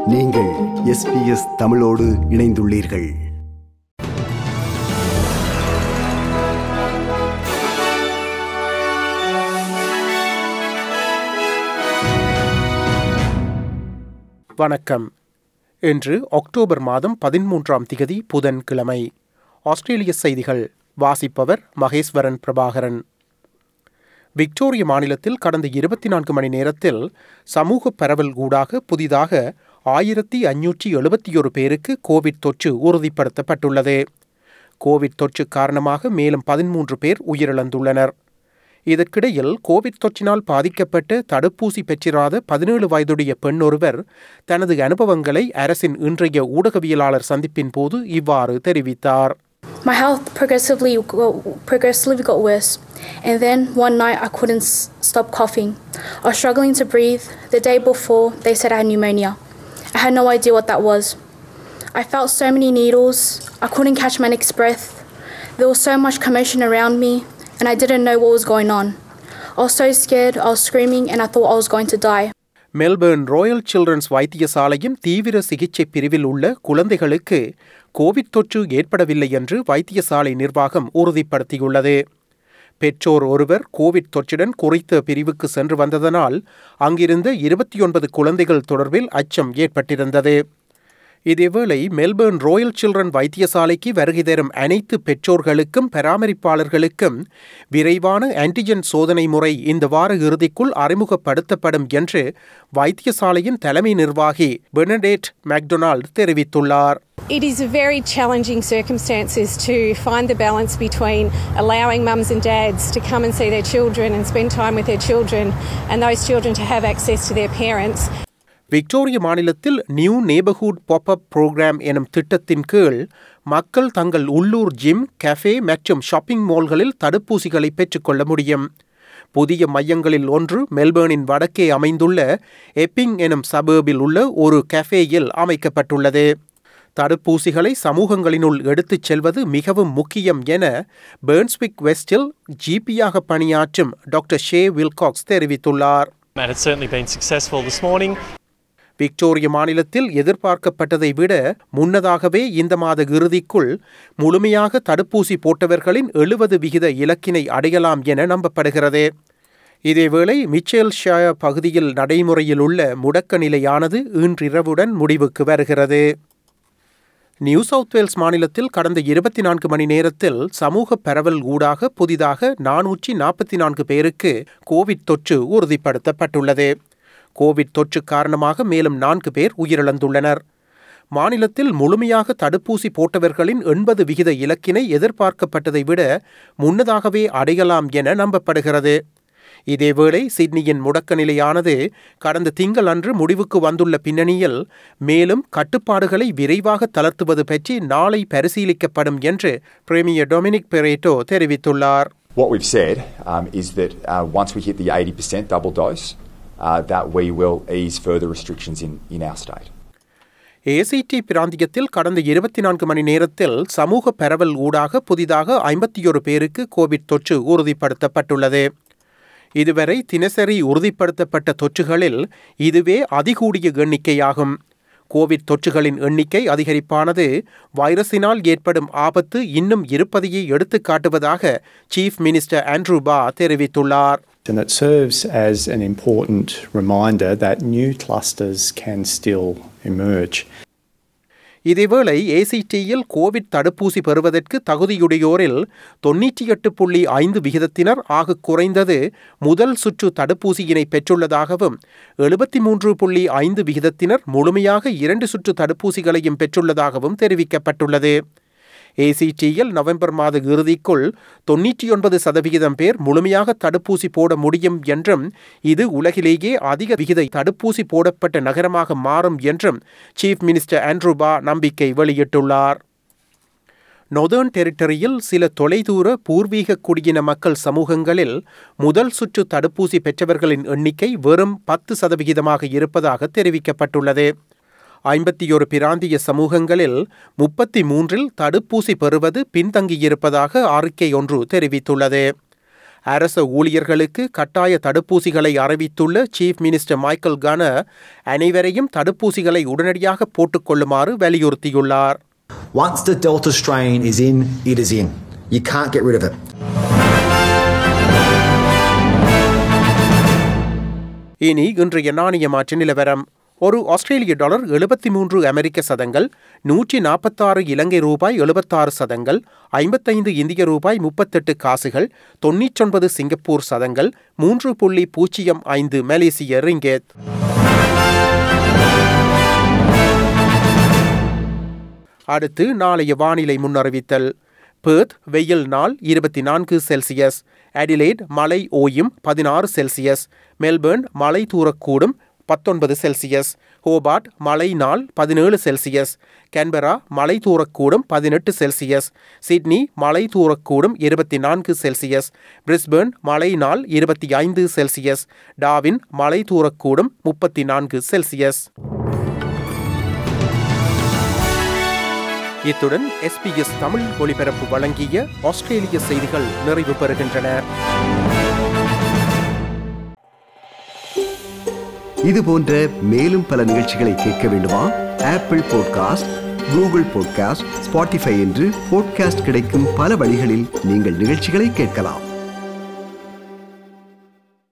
நீங்கள் எஸ்பிஎஸ் தமிழோடு இணைந்துள்ளீர்கள் வணக்கம் இன்று அக்டோபர் மாதம் பதிமூன்றாம் திகதி புதன்கிழமை ஆஸ்திரேலிய செய்திகள் வாசிப்பவர் மகேஸ்வரன் பிரபாகரன் விக்டோரிய மாநிலத்தில் கடந்த இருபத்தி நான்கு மணி நேரத்தில் சமூக பரவல் ஊடாக புதிதாக ஆயிரத்தி ஐநூற்றி எழுபத்தி ஒரு பேருக்கு கோவிட் தொற்று உறுதிப்படுத்தப்பட்டுள்ளது கோவிட் தொற்று காரணமாக மேலும் பதிமூன்று பேர் உயிரிழந்துள்ளனர் இதற்கிடையில் கோவிட் தொற்றினால் பாதிக்கப்பட்டு தடுப்பூசி பெற்றிராத பதினேழு வயதுடைய பெண் ஒருவர் தனது அனுபவங்களை அரசின் இன்றைய ஊடகவியலாளர் சந்திப்பின் போது இவ்வாறு தெரிவித்தார் My health progressively got, progressively got worse, and then one night I couldn't s- stop coughing. I was struggling to breathe. The day before, they said I had pneumonia. I had no idea what that was. I felt so many needles. I couldn't catch my next breath. There was so much commotion around me, and I didn't know what was going on. I was so scared. I was screaming, and I thought I was going to die. Melbourne Royal Children's வைத்தியசாலையின் தீவிர சிகிச்சை பிரிவில் உள்ள குழந்தைகளுக்கு Covid தொற்று ஏற்படவில்லை என்று வைத்தியசாலை நிர்வாகம் உறுதிப்படுத்தியுள்ளது பெற்றோர் ஒருவர் கோவிட் தொற்றுடன் குறித்த பிரிவுக்கு சென்று வந்ததனால் அங்கிருந்த இருபத்தி ஒன்பது குழந்தைகள் தொடர்பில் அச்சம் ஏற்பட்டிருந்தது இதேவேளை மெல்பர்ன் ராயல் சில்ட்ரன் வைத்தியசாலைக்கு வருகை தரும் அனைத்து பெற்றோர்களுக்கும் பராமரிப்பாளர்களுக்கும் விரைவான ஆன்டிஜென் சோதனை முறை இந்த வார இறுதிக்குள் அறிமுகப்படுத்தப்படும் என்று வைத்தியசாலையின் தலைமை நிர்வாகி பெர்னடேட் மேக்டொனால்ட் தெரிவித்துள்ளார் It is very challenging circumstances to find the balance between allowing mums and dads to come and see their children and spend time with their children and those children to have access to their parents. Victoria மாநிலத்தில் new neighbourhood pop up programme எனும் திட்டத்தின் கீழ் மக்கள் தங்கள் உள்ளூர் gym cafe மற்றும் shopping மால்களில் தடுப்பூசிகளை பெற்றுக்கொள்ள முடியும் புதிய மையங்களில் ஒன்று மெல்பர்னின் வடக்கே அமைந்துள்ள எப்பிங் எனும் சபர்பில் உள்ள ஒரு கஃபேயில் அமைக்கப்பட்டுள்ளது தடுப்பூசிகளை சமூகங்களினுள் எடுத்துச் செல்வது மிகவும் முக்கியம் என பேர்ன்ஸ்விக் வெஸ்டில் ஜிபியாக பணியாற்றும் டாக்டர் ஷே வில்காக்ஸ் தெரிவித்துள்ளார் And it's certainly been successful this morning. Victoria மாநிலத்தில் எதிர்பார்க்கப்பட்டதை விட முன்னதாகவே இந்த மாத இறுதிக்குள் முழுமையாக தடுப்பூசி போட்டவர்களின் எழுபது விகித இலக்கினை அடையலாம் என நம்பப்படுகிறது இதேவேளை மிச்சேல் ஷாய பகுதியில் நடைமுறையில் உள்ள முடக்க நிலையானது இன்றிரவுடன் முடிவுக்கு வருகிறது நியூ சவுத் வேல்ஸ் மாநிலத்தில் கடந்த இருபத்தி நான்கு மணி நேரத்தில் சமூக பரவல் ஊடாக புதிதாக நானூற்றி நாற்பத்தி நான்கு பேருக்கு கோவிட் தொற்று உறுதிப்படுத்தப்பட்டுள்ளது கோவிட் தொற்று காரணமாக மேலும் நான்கு பேர் உயிரிழந்துள்ளனர் மாநிலத்தில் முழுமையாக தடுப்பூசி போட்டவர்களின் எண்பது விகித இலக்கினை எதிர்பார்க்கப்பட்டதை விட முன்னதாகவே அடையலாம் என நம்பப்படுகிறது இதேவேளை சிட்னியின் முடக்க நிலையானது கடந்த திங்கள் அன்று முடிவுக்கு வந்துள்ள பின்னணியில் மேலும் கட்டுப்பாடுகளை விரைவாக தளர்த்துவது பற்றி நாளை பரிசீலிக்கப்படும் என்று பிரேமியர் டொமினிக் பெரேட்டோ தெரிவித்துள்ளார் What we've said um, is that uh, once we hit the 80% double dose, uh, that we will ease further restrictions in, in our state. ACT பிராந்தியத்தில் கடந்த இருபத்தி நான்கு மணி நேரத்தில் சமூக பரவல் ஊடாக புதிதாக ஐம்பத்தி ஒரு பேருக்கு கோவிட் தொற்று உறுதிப்படுத்தப்பட்டுள்ளது இதுவரை தினசரி உறுதிப்படுத்தப்பட்ட தொற்றுகளில் இதுவே அதிகூடிய எண்ணிக்கையாகும் கோவிட் தொற்றுகளின் எண்ணிக்கை அதிகரிப்பானது வைரஸினால் ஏற்படும் ஆபத்து இன்னும் இருப்பதையே எடுத்துக் காட்டுவதாக சீஃப் மினிஸ்டர் ஆண்ட்ரூ பா தெரிவித்துள்ளார் And it serves as an important reminder that new clusters can still emerge. இதேவேளை ஏசிடியில் கோவிட் தடுப்பூசி பெறுவதற்கு தகுதியுடையோரில் தொன்னூற்றி எட்டு புள்ளி ஐந்து விகிதத்தினர் ஆக குறைந்தது முதல் சுற்று தடுப்பூசியினை பெற்றுள்ளதாகவும் எழுபத்தி மூன்று புள்ளி ஐந்து விகிதத்தினர் முழுமையாக இரண்டு சுற்று தடுப்பூசிகளையும் பெற்றுள்ளதாகவும் தெரிவிக்கப்பட்டுள்ளது ஏசிடியில் நவம்பர் மாத இறுதிக்குள் தொன்னூற்றி ஒன்பது சதவிகிதம் பேர் முழுமையாக தடுப்பூசி போட முடியும் என்றும் இது உலகிலேயே அதிக விகித தடுப்பூசி போடப்பட்ட நகரமாக மாறும் என்றும் சீஃப் மினிஸ்டர் ஆண்ட்ரூபா நம்பிக்கை வெளியிட்டுள்ளார் நொதர்ன் டெரிட்டரியில் சில தொலைதூர பூர்வீக குடியின மக்கள் சமூகங்களில் முதல் சுற்று தடுப்பூசி பெற்றவர்களின் எண்ணிக்கை வெறும் பத்து சதவிகிதமாக இருப்பதாக தெரிவிக்கப்பட்டுள்ளது ஐம்பத்தி ஒரு பிராந்திய சமூகங்களில் முப்பத்தி மூன்றில் தடுப்பூசி பெறுவது பின்தங்கியிருப்பதாக அறிக்கை ஒன்று தெரிவித்துள்ளது அரச ஊழியர்களுக்கு கட்டாய தடுப்பூசிகளை அறிவித்துள்ள சீஃப் மினிஸ்டர் மைக்கேல் கன அனைவரையும் தடுப்பூசிகளை உடனடியாக போட்டுக்கொள்ளுமாறு வலியுறுத்தியுள்ளார் Once the Delta strain is in, it is in. You can't get rid of it. இனி இன்றைய நாணய மாற்று நிலவரம் ஒரு ஆஸ்திரேலிய டாலர் எழுபத்தி மூன்று அமெரிக்க சதங்கள் நூற்றி நாற்பத்தாறு இலங்கை ரூபாய் எழுபத்தாறு சதங்கள் ஐம்பத்தைந்து இந்திய ரூபாய் முப்பத்தெட்டு காசுகள் தொன்னூற்றொன்பது சிங்கப்பூர் சதங்கள் மூன்று புள்ளி பூஜ்ஜியம் ஐந்து மலேசிய ரிங்கெட் அடுத்து நாளைய வானிலை முன்னறிவித்தல் பேர்த் வெயில் நாள் இருபத்தி நான்கு செல்சியஸ் அடிலேட் மழை ஓயும் பதினாறு செல்சியஸ் மெல்பர்ன் மழை தூரக்கூடும் பத்தொன்பது செல்சியஸ் ஹோபார்ட் மழை நாள் பதினேழு செல்சியஸ் கேன்பரா மழை தூரக்கூடும் பதினெட்டு செல்சியஸ் சிட்னி மழை தூரக்கூடும் இருபத்தி நான்கு செல்சியஸ் பிரிஸ்பர்ன் மழை நாள் இருபத்தி ஐந்து செல்சியஸ் டாவின் மழை தூரக்கூடும் முப்பத்தி நான்கு செல்சியஸ் இத்துடன் எஸ்பிஎஸ் தமிழ் ஒளிபரப்பு வழங்கிய ஆஸ்திரேலிய செய்திகள் நிறைவு பெறுகின்றன இது போன்ற மேலும் பல நிகழ்ச்சிகளை கேட்க வேண்டுமா Apple podcast Google podcast Spotify என்று பாட்காஸ்ட் கிடைக்கும் பல வழிகளில் நீங்கள் நிகழ்ச்சிகளை கேட்கலாம்